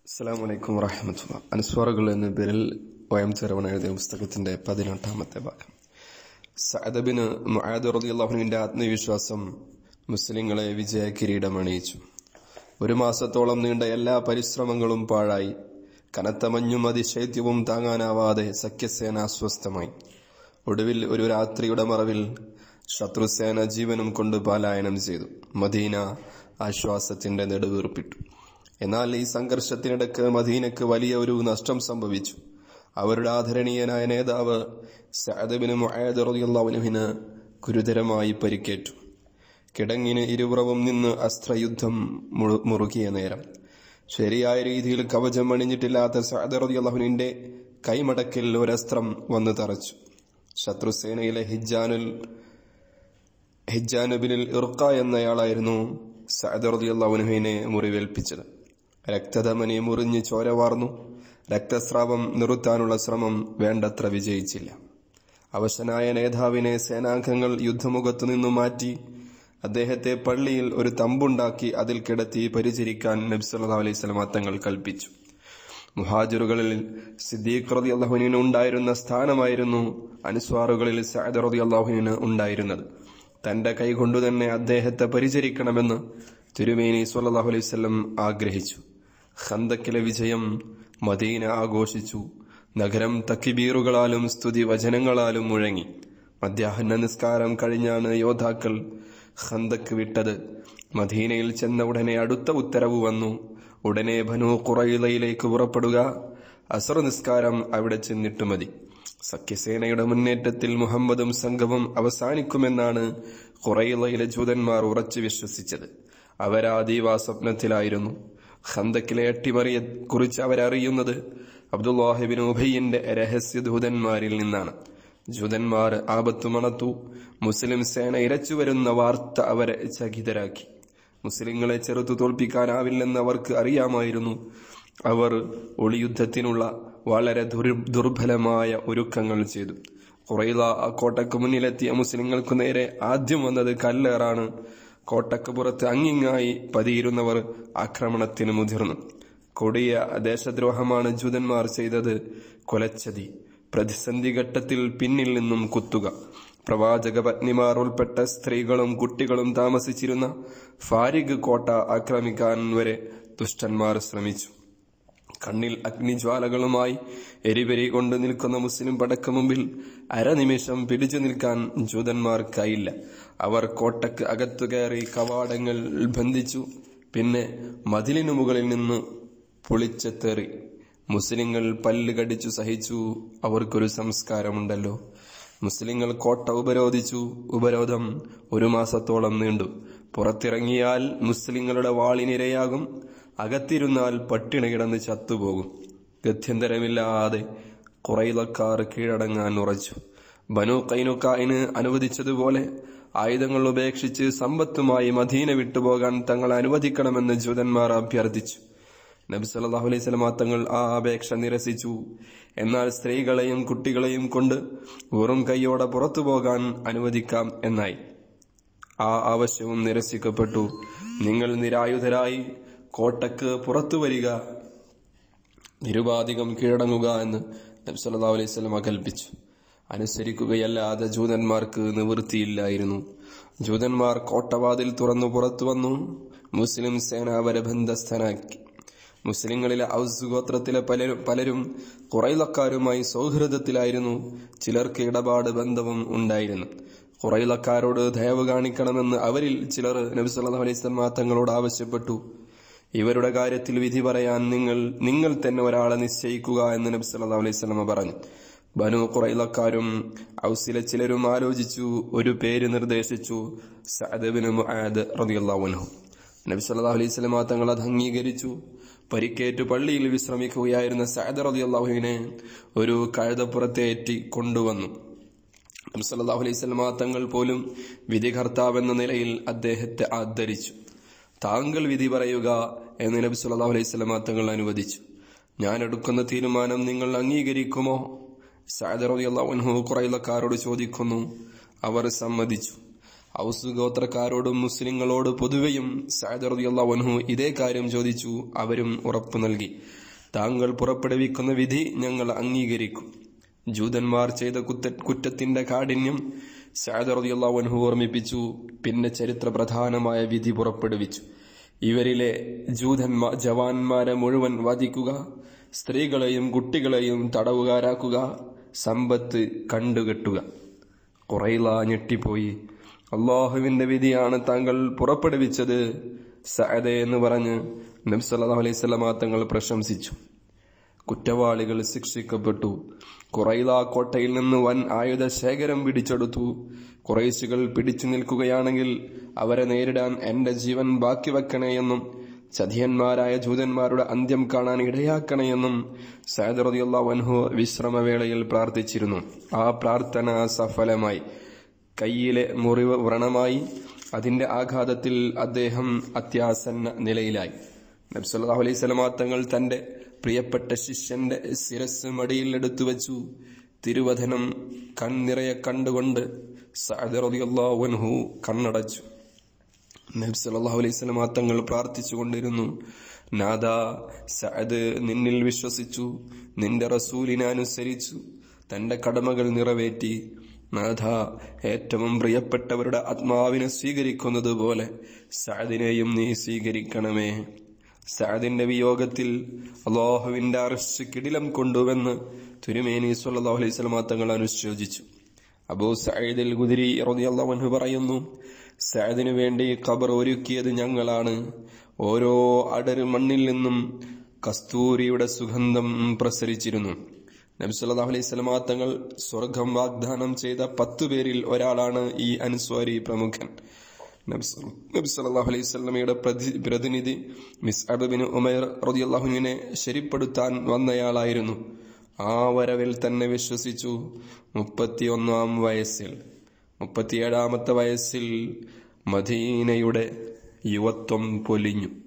അസ്സാം വലൈക്കും വറഹമത്തുള്ള അനുസ്വാറുകൾ എന്ന പേരിൽ വയം ചെറുവണ എഴുതിയ പുസ്തകത്തിന്റെ പതിനെട്ടാമത്തെ ഭാഗം സഅദബിന് മുആദ് റളിയല്ലാഹുവിന്റെ ആത്മവിശ്വാസം മുസ്ലിങ്ങളെ വിജയ കിരീടമണിയിച്ചു ഒരു മാസത്തോളം നീണ്ട എല്ലാ പരിശ്രമങ്ങളും പാഴായി കനത്ത മഞ്ഞും അതിശൈത്യവും താങ്ങാനാവാതെ സഖ്യസേന അസ്വസ്ഥമായി ഒടുവിൽ ഒരു രാത്രിയുടെ മറവിൽ ശത്രുസേന ജീവനും കൊണ്ട് പലായനം ചെയ്തു മദീന ആശ്വാസത്തിന്റെ നെടുവീർപ്പിട്ടു എന്നാൽ ഈ സംഘർഷത്തിനിടക്ക് മദീനക്ക് വലിയ ഒരു നഷ്ടം സംഭവിച്ചു അവരുടെ ആദരണീയനായ നേതാവ് സഅദബിന് മുആദുവിന് ഗുരുതരമായി പരിക്കേറ്റു കിടങ്ങിന് ഇരുപുറവും നിന്ന് അസ്ത്രയുദ്ധം മുഴു- മുറുകിയ നേരം ശരിയായ രീതിയിൽ കവചം അണിഞ്ഞിട്ടില്ലാത്ത സഅദറുദ്ദാഹുവിന്റെ കൈമടക്കിൽ ഒരസ്ത്രം വന്നു തറച്ചു ശത്രുസേനയിലെ ഹിജാനുൽ ഹിജാനുബിനിൽ ഇർക്ക എന്നയാളായിരുന്നു സഅദറുദ്ദാഹുവിനെ മുറിവേൽപ്പിച്ചത് രക്തധമനി മുറിഞ്ഞ് ചോര വാർന്നു രക്തസ്രാവം നിർത്താനുള്ള ശ്രമം വേണ്ടത്ര വിജയിച്ചില്ല അവശനായ നേതാവിനെ സേനാംഗങ്ങൾ യുദ്ധമുഖത്തു നിന്നും മാറ്റി അദ്ദേഹത്തെ പള്ളിയിൽ ഒരു തമ്പുണ്ടാക്കി അതിൽ കിടത്തി പരിചരിക്കാൻ നബ്സല്ലാ അലൈഹി സ്വലമ തങ്ങൾ കൽപ്പിച്ചു മുഹാജിറുകളിൽ സിദ്ദീഖ് റതി അള്ളാഹുവിന് ഉണ്ടായിരുന്ന സ്ഥാനമായിരുന്നു അനുസ്വാറുകളിൽ സഅദ് റതി അള്ളാഹുവിന് ഉണ്ടായിരുന്നത് തന്റെ കൈകൊണ്ടു തന്നെ അദ്ദേഹത്തെ പരിചരിക്കണമെന്ന് തിരുമേനി സ്വല്ലല്ലാഹു അലൈഹി വസല്ലം ആഗ്രഹിച്ചു ഖന്തക്കിലെ വിജയം മദീന ആഘോഷിച്ചു നഗരം തക്കിബീറുകളാലും സ്തുതി വചനങ്ങളാലും മുഴങ്ങി മധ്യാഹ്ന നിസ്കാരം കഴിഞ്ഞാണ് യോദ്ധാക്കൾ ഖന്തക്ക് വിട്ടത് മദീനയിൽ ചെന്ന ഉടനെ അടുത്ത ഉത്തരവ് വന്നു ഉടനെ ബനു ഖുറൈലയിലേക്ക് പുറപ്പെടുക അസർ നിസ്കാരം അവിടെ ചെന്നിട്ട് മതി സഖ്യസേനയുടെ മുന്നേറ്റത്തിൽ മുഹമ്മദും സംഘവും അവസാനിക്കുമെന്നാണ് ഖുറൈലയിലെ ജൂതന്മാർ ഉറച്ചു വിശ്വസിച്ചത് അവരാദീവാ സ്വപ്നത്തിലായിരുന്നു ഖന്തക്കിലെ അട്ടിമറിയെ കുറിച്ച് അവരറിയുന്നത് അബ്ദുല്ലാഹിബിൻ ഉഭയ്യന്റെ രഹസ്യദൂതന്മാരിൽ നിന്നാണ് ജൂതന്മാർ ആപത്തു മണത്തു മുസ്ലിം സേന ഇരച്ചു വരുന്ന വാർത്ത അവരെ ചകിതരാക്കി മുസ്ലിങ്ങളെ ചെറുത്തു തോൽപ്പിക്കാനാവില്ലെന്ന് അവർക്ക് അറിയാമായിരുന്നു അവർ ഒളിയുദ്ധത്തിനുള്ള വളരെ ദുർ- ദുർബലമായ ഒരുക്കങ്ങൾ ചെയ്തു കുറയില ആ കോട്ടയ്ക്ക് മുന്നിലെത്തിയ മുസ്ലിങ്ങൾക്ക് നേരെ ആദ്യം വന്നത് കല്ലേറാണ് കോട്ടയ്ക്ക് പുറത്ത് അങ്ങിങ്ങായി പതിയിരുന്നവർ ആക്രമണത്തിന് മുതിർന്നു കൊടിയ ദേശദ്രോഹമാണ് ജൂതന്മാർ ചെയ്തത് കൊലച്ചതി പ്രതിസന്ധി ഘട്ടത്തിൽ പിന്നിൽ നിന്നും കുത്തുക പ്രവാചക പത്നിമാർ ഉൾപ്പെട്ട സ്ത്രീകളും കുട്ടികളും താമസിച്ചിരുന്ന ഫാരിഗ് കോട്ട ആക്രമിക്കാൻ വരെ ദുഷ്ടന്മാർ ശ്രമിച്ചു കണ്ണിൽ അഗ്നിജ്വാലകളുമായി എരിപെരി കൊണ്ട് നിൽക്കുന്ന മുസ്ലിം പടക്ക് മുമ്പിൽ അരനിമിഷം പിടിച്ചു നിൽക്കാൻ ജൂതന്മാർക്കായില്ല അവർ കോട്ടക്ക് അകത്തു കയറി കവാടങ്ങൾ ബന്ധിച്ചു പിന്നെ മതിലിനു മുകളിൽ നിന്ന് പൊളിച്ചെത്തേറി മുസ്ലിങ്ങൾ പല്ല് കടിച്ചു സഹിച്ചു അവർക്കൊരു സംസ്കാരമുണ്ടല്ലോ മുസ്ലിങ്ങൾ കോട്ട ഉപരോധിച്ചു ഉപരോധം ഒരു മാസത്തോളം നീണ്ടു പുറത്തിറങ്ങിയാൽ മുസ്ലിങ്ങളുടെ വാളിനിരയാകും അകത്തിരുന്നാൽ പട്ടിണി കിടന്ന് ചത്തുപോകും ഗത്യന്തരമില്ലാതെ കുറയിലക്കാർ കീഴടങ്ങാൻ ഉറച്ചു ബനു കൈനുക്കായിന് അനുവദിച്ചതുപോലെ ആയുധങ്ങൾ ഉപേക്ഷിച്ച് സമ്പത്തുമായി മദീന വിട്ടുപോകാൻ തങ്ങൾ അനുവദിക്കണമെന്ന് ജൂതന്മാർ അഭ്യർത്ഥിച്ചു നബി സല്ലല്ലാഹു അലൈഹി വസല്ലമ തങ്ങൾ ആ അപേക്ഷ നിരസിച്ചു എന്നാൽ സ്ത്രീകളെയും കുട്ടികളെയും കൊണ്ട് വെറും കൈയോടെ പുറത്തു പോകാൻ അനുവദിക്കാം എന്നായി ആ ആവശ്യവും നിരസിക്കപ്പെട്ടു നിങ്ങൾ നിരായുധരായി കോട്ടക്ക് പുറത്തു വരിക നിരുപാധികം കീഴടങ്ങുക എന്ന് നബി സല്ലല്ലാഹു അലൈഹി വസല്ലമ കൽപ്പിച്ചു അനുസരിക്കുകയല്ലാതെ ജൂതന്മാർക്ക് നിവൃത്തിയില്ലായിരുന്നു ജൂതന്മാർ കോട്ടവാതിൽ തുറന്നു പുറത്തു വന്നു മുസ്ലിം സേന അവരെ ബന്ധസ്ഥനാക്കി മുസ്ലിങ്ങളിലെ ഔസ് ഗോത്രത്തിലെ പലരും പലരും കുറയിലക്കാരുമായി സൗഹൃദത്തിലായിരുന്നു ചിലർക്ക് ഇടപാട് ബന്ധവും ഉണ്ടായിരുന്നു കുറയിലക്കാരോട് ദയവ് കാണിക്കണമെന്ന് അവരിൽ ചിലർ നബി സല്ലല്ലാഹു അലൈഹി വസല്ലമ തങ്ങളോട് ആവശ്യപ്പെട്ടു ഇവരുടെ കാര്യത്തിൽ വിധി പറയാൻ നിങ്ങൾ നിങ്ങൾ തന്നെ ഒരാളെ നിശ്ചയിക്കുക എന്ന് നബി സല്ലല്ലാഹു അലൈഹി വസല്ലമ പറഞ്ഞു ബനു ഖുറൈലക്കാരും ഔസിലെ ചിലരും ആലോചിച്ചു ഒരു പേര് നിർദ്ദേശിച്ചു സഅദ് ബിൻ മുആദ് റളിയല്ലാഹു അൻഹു നബി സല്ലല്ലാഹു അലൈഹി വസല്ലമ തങ്ങൾ അത് അംഗീകരിച്ചു പരിക്കേറ്റു പള്ളിയിൽ വിശ്രമിക്കുകയായിരുന്ന സഅദ് റളിയല്ലാഹുവിനെ ഒരു കഴുതപ്പുറത്തേറ്റി കൊണ്ടുവന്നു നബി സല്ലല്ലാഹു അലൈഹി വസല്ലമ തങ്ങൾ പോലും വിധികർത്താവെന്ന നിലയിൽ അദ്ദേഹത്തെ ആദരിച്ചു താങ്കൾ വിധി പറയുക എന്ന് നബി സല്ലല്ലാഹു അലൈഹി വസല്ലമ തങ്ങൾ അനുവദിച്ചു ഞാൻ എടുക്കുന്ന തീരുമാനം നിങ്ങൾ അംഗീകരിക്കുമോ സഅദ് റളിയല്ലാഹു അൻഹു ഖുറൈലക്കാരോട് ചോദിക്കുന്നു അവർ സമ്മതിച്ചു ഔസ് ഗോത്രക്കാരോടും മുസ്ലിങ്ങളോട് പൊതുവെയും സഅദ് റളിയല്ലാഹു അൻഹു ഇതേ കാര്യം ചോദിച്ചു അവരും ഉറപ്പു നൽകി താങ്കൾ പുറപ്പെടുവിക്കുന്ന വിധി ഞങ്ങൾ അംഗീകരിക്കും ജൂതന്മാർ ചെയ്ത കുത്ത കുറ്റത്തിന്റെ കാഠിന്യം സഅദ് റളിയല്ലാഹു അൻഹു ഓർമ്മിപ്പിച്ചു പിന്നെ ചരിത്ര പ്രധാനമായ വിധി പുറപ്പെടുവിച്ചു ഇവരിലെ ജൂതന്മാ ജവാന്മാരെ മുഴുവൻ വധിക്കുക സ്ത്രീകളെയും കുട്ടികളെയും തടവുകാരാക്കുക സമ്പത്ത് കണ്ടുകെട്ടുക കുറയില ഞെട്ടിപ്പോയി അള്ളാഹുവിന്റെ വിധിയാണ് താങ്കൾ പുറപ്പെടുവിച്ചത് സഅദെ എന്ന് പറഞ്ഞ് നബ്സല്ലാ അലൈഹി സ്വലമാ തങ്ങൾ പ്രശംസിച്ചു കുറ്റവാളികൾ ശിക്ഷിക്കപ്പെട്ടു കുറയില കോട്ടയിൽ നിന്ന് വൻ ആയുധ ശേഖരം പിടിച്ചെടുത്തു കുറേശുകൾ പിടിച്ചു നിൽക്കുകയാണെങ്കിൽ അവരെ നേരിടാൻ എന്റെ ജീവൻ ബാക്കി വെക്കണേയെന്നും ചതിയന്മാരായ ജൂതന്മാരുടെ അന്ത്യം കാണാൻ ഇടയാക്കണേയെന്നും സയദ് റളിയല്ലാ വൻഹു വിശ്രമവേളയിൽ പ്രാർത്ഥിച്ചിരുന്നു ആ പ്രാർത്ഥന സഫലമായി കയ്യിലെ മുറിവ് വ്രണമായി അതിന്റെ ആഘാതത്തിൽ അദ്ദേഹം അത്യാസന്ന നിലയിലായി നബ്സല്ലാഹു അലൈഹി സ്വലമാ തങ്ങൾ തന്റെ പ്രിയപ്പെട്ട ശിഷ്യന്റെ ശിരസ് മടിയിൽ എടുത്തു വെച്ചു തിരുവചനം കൺനിറയെ കണ്ടുകൊണ്ട് സഅദ് റളിയല്ലാഹു അൻഹു കണ്ണടച്ചു നബി സല്ലല്ലാഹു അലൈഹി വസല്ലം തങ്ങൾ പ്രാർത്ഥിച്ചുകൊണ്ടിരുന്നു നാദ സഅദ് നിന്നിൽ വിശ്വസിച്ചു നിന്റെ റസൂലിനെ അനുസരിച്ചു തന്റെ കടമകൾ നിറവേറ്റി നാഥ ഏറ്റവും പ്രിയപ്പെട്ടവരുടെ ആത്മാവിനെ സ്വീകരിക്കുന്നത് പോലെ സഅദിനെയും നീ സ്വീകരിക്കണമേ സഅദിന്റെ വിയോഗത്തിൽ അള്ളാഹുവിന്റെ അറസ്റ്റ് കിടിലം കൊണ്ടുവെന്ന് തിരുമേനി സല്ലല്ലാഹു അലൈഹി വസല്ലം തങ്ങൾ അനുശോചിച്ചു അബൂ സഈദ് അൽ ഗുദരി റളിയല്ലാഹു അൻഹു പറയുന്നു സഅദിനു വേണ്ടി ഖബർ ഒരുക്കിയത് ഞങ്ങളാണ് ഓരോ അടര് മണ്ണിൽ നിന്നും കസ്തൂരിയുടെ സുഗന്ധം പ്രസരിച്ചിരുന്നു നബി സല്ലല്ലാഹു അലൈഹി വസല്ലം തങ്ങൾ സ്വർഗം വാഗ്ദാനം ചെയ്ത പത്തു പേരിൽ ഒരാളാണ് ഈ അൻസ്വാരി പ്രമുഖൻ നബി സല്ലല്ലാഹു അലൈഹി വസല്ലമയുടെ പ്രതിനിധി മിസ്അബ് ബിൻ ഉമൈർ റളിയല്ലാഹുവിനെ ശരിപ്പെടുത്താൻ വന്നയാളായിരുന്നു ആ വരവിൽ തന്നെ വിശ്വസിച്ചു മുപ്പത്തിയൊന്നാം വയസ്സിൽ മുപ്പത്തിയേഴാമത്തെ വയസ്സിൽ മദീനയുടെ യുവത്വം പൊലിഞ്ഞു